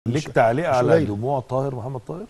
ليك تعليق مش على قليل. دموع طاهر محمد طاهر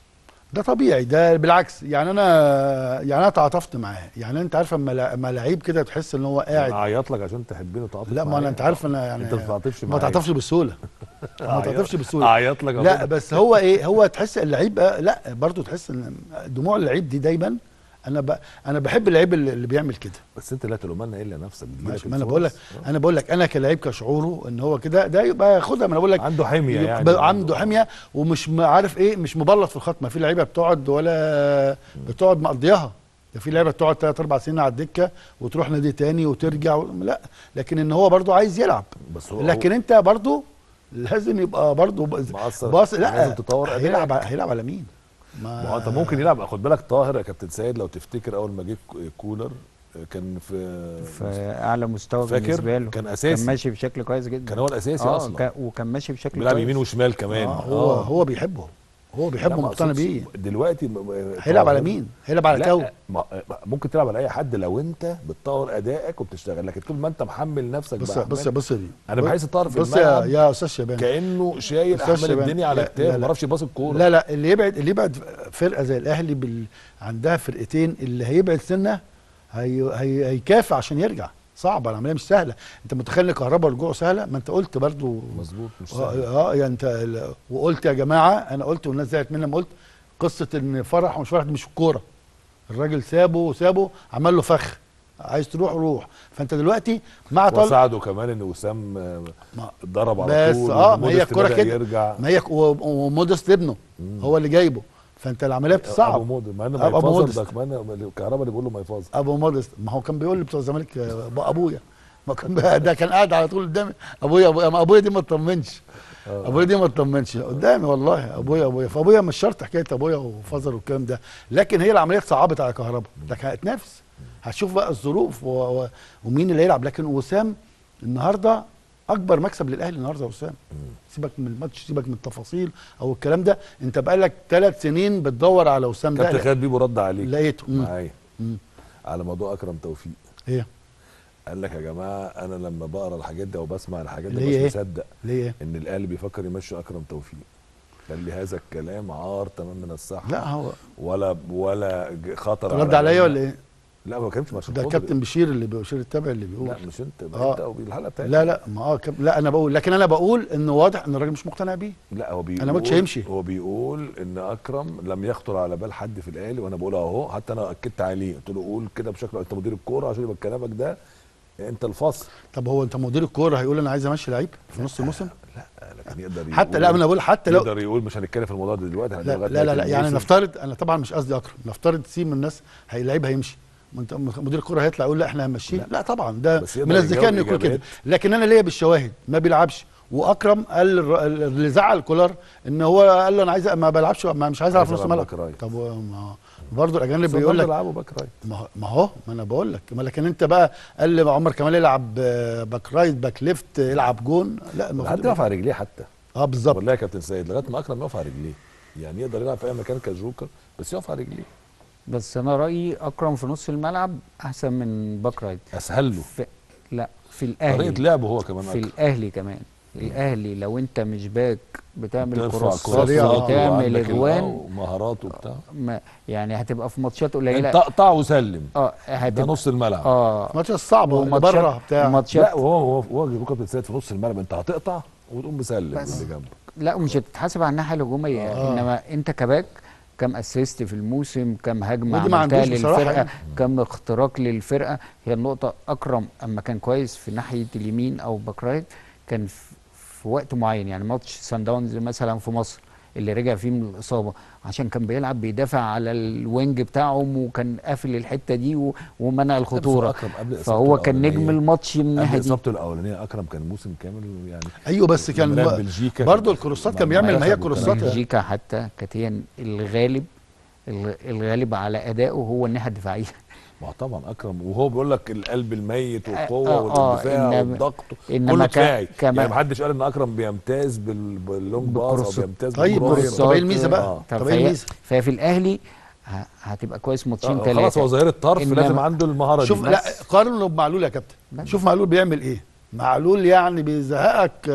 ده طبيعي ده بالعكس يعني انا يعني انا تعاطفت معاه يعني انت عارف اما لع- اما لعيب كده تحس ان هو قاعد اعيط لك عشان تحبني وتعاطف لا ما انا معايا. انت عارف انا يعني انت ما بتعاطفش ما معايا. تعاطفش بالسهوله ما أعيط- تعاطفش بالسهوله اعيط لك لا أهو. بس هو ايه هو تحس اللعيب بقى لا برضو تحس ان دموع اللعيب دي دايما انا ب... انا بحب اللعيب اللي اللي بيعمل كده بس انت لا تلومنا الا نفسك بتجيلك ماشي ما انا الفرص. بقول لك آه. انا بقول لك انا كلاعب كشعوره ان هو كده ده يبقى ياخدها ما انا بقول لك عنده حميه يبقى يعني عنده حميه ومش م- عارف ايه مش مبلط في الخط ما في لعيبه بتقعد ولا بتقعد مقضيها ده في لعيبه بتقعد ثلاث اربع سنين على الدكه وتروح نادي تاني وترجع و... لا لكن ان هو برضو عايز يلعب بس هو لكن انت برضو لازم يبقى برضو ب- مقصر. باص لا لازم تطور أدائك. هيلعب ع- هيلعب على مين ما هو انت ممكن يلعب خد بالك طاهر يا كابتن سيد لو تفتكر اول ما جه كولر كان في في اعلى مستوى فاكر؟ بالنسبه له كان أساسي. كان ماشي بشكل كويس جدا كان هو الاساسي اه اصلا كا- وكان ماشي بشكل بيلعب كويس يمين وشمال كمان آه هو هو بيحبه هو لا، بيحبه ما مقتنع أقصدش. بيه دلوقتي م- م- هيلعب على طاهر- مين هيلعب على لا تو ما ممكن تلعب على اي حد لو انت بتطور ادائك وبتشتغل لكن طول ما انت محمل نفسك بص بأحمال- بص بص دي انا بحس طاهر في بص يا الملعب يا استاذ شبان كانه شايل أستاذ احمال شبان. الدنيا على لا، كتافه لا، ما لا. يعرفش يباص الكوره لا لا اللي يبعد اللي يبعد فرقه زي الاهلي بال... عندها فرقتين اللي هيبعد سنه هي... هي... هيكافئ عشان يرجع صعبه العمليه مش سهله انت متخيل ان كهربا رجوعه سهله ما انت قلت برضو مظبوط مش اه سهل. اه يعني انت ال- وقلت يا جماعه انا قلت والناس زعلت مني لما قلت قصه ان فرح ومش فرح دي مش الكوره الراجل سابه وسابه عمل له فخ عايز تروح روح فانت دلوقتي مع طل... وساعده كمان ان وسام آه، ما- ضرب على بس طول اه ما هي وموديست الكوره بدأ كده يرجع ما هي و- ومودست ابنه هو اللي جايبه فانت العمليه ابو بتصعب مودست ما انا أبو ما يفاصل مودست. ده كمان الكهرباء اللي بيقول له ما يفاصل ابو مودست ما هو كان بيقول لي بتوع الزمالك آه، أبو- ابويا ما كان بقى- ده كان قاعد على طول قدامي ابويا ابويا ما ابويا دي ما تطمنش ابويا دي ما تطمنش قدامي والله ابويا ابويا فابويا مش شرط حكايه ابويا وفزر والكلام ده لكن هي العمليه صعبت على كهربا لكن هتنافس هتشوف بقى الظروف و... و... ومين اللي هيلعب لكن وسام النهارده اكبر مكسب للاهلي النهارده يا وسام سيبك من الماتش سيبك من التفاصيل او الكلام ده انت بقالك ثلاث سنين بتدور على وسام ده كابتن خالد بيبو رد عليك لقيته مم. معايا مم. على موضوع اكرم توفيق ايه قال لك يا جماعه انا لما بقرا الحاجات دي او بسمع الحاجات دي اللي مش هي إيه؟ مصدق ليه ان الاهلي بيفكر يمشي اكرم توفيق قال لي هذا الكلام عار تمام من الصحه لا هو ولا ولا ج- خطر رد عليا ولا ايه لا ما كانش ماتش ده كابتن بشير اللي بشير التابع اللي بيقول لا مش انت آه. انت او الحلقه بتاعتك لا لا ما اه كم... لا انا بقول لكن انا بقول ان واضح ان الراجل مش مقتنع بيه لا هو بيقول أنا ما قلتش هيمشي. هو بيقول ان اكرم لم يخطر على بال حد في الاهلي وانا بقول اهو حتى انا اكدت عليه قلت له قول كده بشكل انت مدير الكوره عشان يبقى كلامك ده انت الفصل طب هو انت مدير الكوره هيقول انا عايز امشي لعيب في نص الموسم لا لكن يقدر يقول حتى لا انا بقول حتى لو يقدر يقول مش هنتكلم في الموضوع ده دلوقتي لا هنبقى لا لغاية لا, لا نهاية يعني الموسم. نفترض انا طبعا مش قصدي اكرم نفترض سي من الناس هي لعيب هيمشي ما انت مدير الكوره هيطلع يقول لا احنا هنمشيه لا. لا طبعا ده بس يقدر من الذكاء انه يجاوب يكون كده إجابات. لكن انا ليا بالشواهد ما بيلعبش واكرم قال الر- اللي زعل كولر ان هو قال له انا عايز ما بلعبش ما مش عايز العب في عايز نص ألعب الملعب باك رايت. طب و- ما برضه الاجانب بس بيقول برضه لك يلعبوا باك رايت ما هو- ما هو ما انا بقول لك ما لكن انت بقى قال لي عمر كمال يلعب آه، باك رايت باك ليفت يلعب جون لا المفروض حد يقف على رجليه حتى اه بالظبط والله يا كابتن سيد لغايه ما اكرم يقف على رجليه يعني يقدر يلعب في اي مكان كجوكر بس يقف على رجليه بس انا رايي اكرم في نص الملعب احسن من باك رايت اسهل له في لا في الاهلي طريقه لعبه هو كمان في أكرم. الاهلي كمان الاهلي لو انت مش باك بتعمل ترفع كروسات سريعة. وتعمل وعندك اجوان ال- ومهارات وبتاع ما يعني هتبقى في ماتشات قليله انت اقطع وسلم اه ده هتبقى نص الملعب اه الماتش الصعبه اللي وماتشات- بره بتاع وماتشات لا وهو هو هو جيبوك كابتن سيد في نص الملعب انت هتقطع وتقوم مسلم بس. اللي جنبك لا ومش هتتحاسب على الناحيه الهجوميه آه. انما انت كباك كم اسيست في الموسم كم هجمه ودي ما عملتها عندوش بصراحة للفرقه يعني. كم اختراق للفرقه هي النقطه اكرم اما كان كويس في ناحيه اليمين او باك رايت كان في في وقت معين يعني ماتش سان داونز مثلا في مصر اللي رجع فيه من الاصابه عشان كان بيلعب بيدافع على الوينج بتاعهم وكان قافل الحته دي و- ومنع الخطوره أكرم قبل إصابته فهو كان نجم الأولانية- الماتش من قبل الناحيه دي اصابته الاولانيه اكرم كان موسم كامل يعني ايوه بس كان لما لعب ب- بلجيكا برضه كان- الكروسات مع كان بيعمل ما هي المنتخب والكلام كروسات ده. بلجيكا حتى كانت هي الغالب الغ- الغالب على ادائه هو الناحيه الدفاعيه ما هو طبعا اكرم وهو بيقول لك القلب الميت والقوه آه، آه، والدفاع إنما- والضغط إنما كله كا- دفاعي كما- يعني محدش قال ان اكرم بيمتاز بال- باللونج باص او بالكروس. بيمتاز طيب بالكروس. طب ايه الميزه بقى؟ آه. طب طب ايه فهي, الميزه؟ فهي في الاهلي ه- هتبقى كويس ماتشين آه، ثلاثه خلاص هو ظاهره طرف إنما- لازم عنده المهاره شوف دي لا قارنه بمعلول يا كابتن بس. شوف معلول بيعمل ايه معلول يعني بيزهقك آه،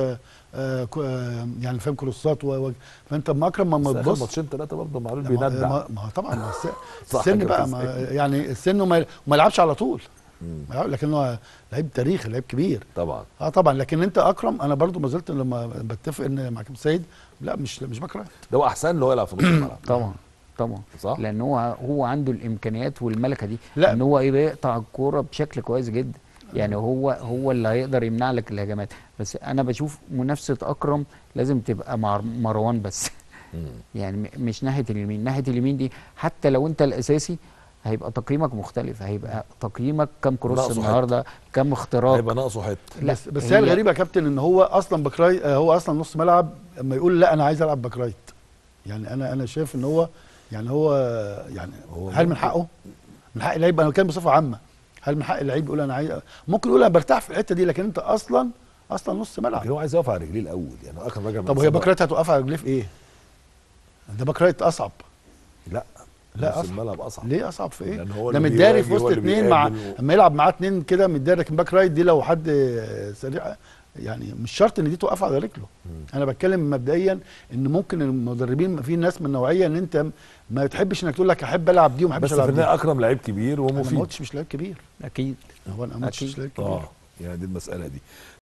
آه كو- آه يعني فاهم كروسات و... و... فانت اما اكرم ما بس ما آخر تبص ماتشين ثلاثه برضه معلول ما- بيندع ما ما هو طبعا ما الس- صح السن كده بقى بس ما إيه؟ يعني السن وما, وما يلعبش على طول مم. ما يلعب- لكن هو لعيب تاريخي لعيب كبير طبعا اه طبعا لكن انت اكرم انا برضو ما زلت لما بتفق ان مع كابتن سيد لا مش مش بكره ده هو احسن له يلعب في نص الملعب طبعا طبعا صح لان هو هو عنده الامكانيات والملكه دي لا. ان هو ايه بيقطع الكوره بشكل كويس جدا يعني هو هو اللي هيقدر يمنع لك الهجمات بس انا بشوف منافسه اكرم لازم تبقى مع مروان بس مم. يعني م- مش ناحيه اليمين ناحيه اليمين دي حتى لو انت الاساسي هيبقى تقييمك مختلف هيبقى تقييمك كم كروس ناقصه حتة. النهارده كم اختراق هيبقى ناقصه حته لا، بس بس هي الغريبه يا كابتن ان هو اصلا باكرايت آه، هو اصلا نص ملعب اما يقول لا انا عايز العب باكرايت يعني انا انا شايف ان هو يعني هو يعني هو هل من ممكن- حقه؟ من حق اللعيب انا بتكلم بصفه عامه هل من حق اللعيب يقول انا عايز ممكن يقول انا برتاح في الحته دي لكن انت اصلا اصلا نص لكن ملعب هو عايز يقف على رجليه الاول يعني هو اخر راجل من طب وهي الإصابة. باكرايت هتوقف على رجليه في ايه؟ ده باكرايت اصعب لا لا نص أصعب. الملعب اصعب ليه اصعب في ايه؟ لأن هو ده اللي متداري في بيواجه، هو وسط اللي اتنين مع بيقابل و- اما يلعب معاه اتنين كده متداري لكن باك رايت دي لو حد آه، سريع يعني مش شرط ان دي توقف على رجله انا بتكلم مبدئيا ان ممكن المدربين في ناس من نوعيه ان انت ما تحبش انك تقول لك احب العب دي وما بس احبش في العب دي النهايه اكرم لعيب كبير انا ما ومفيد قلتش مش لعيب كبير اكيد هو انا ما قلتش أكيد. لعيب كبير اه يعني دي المساله دي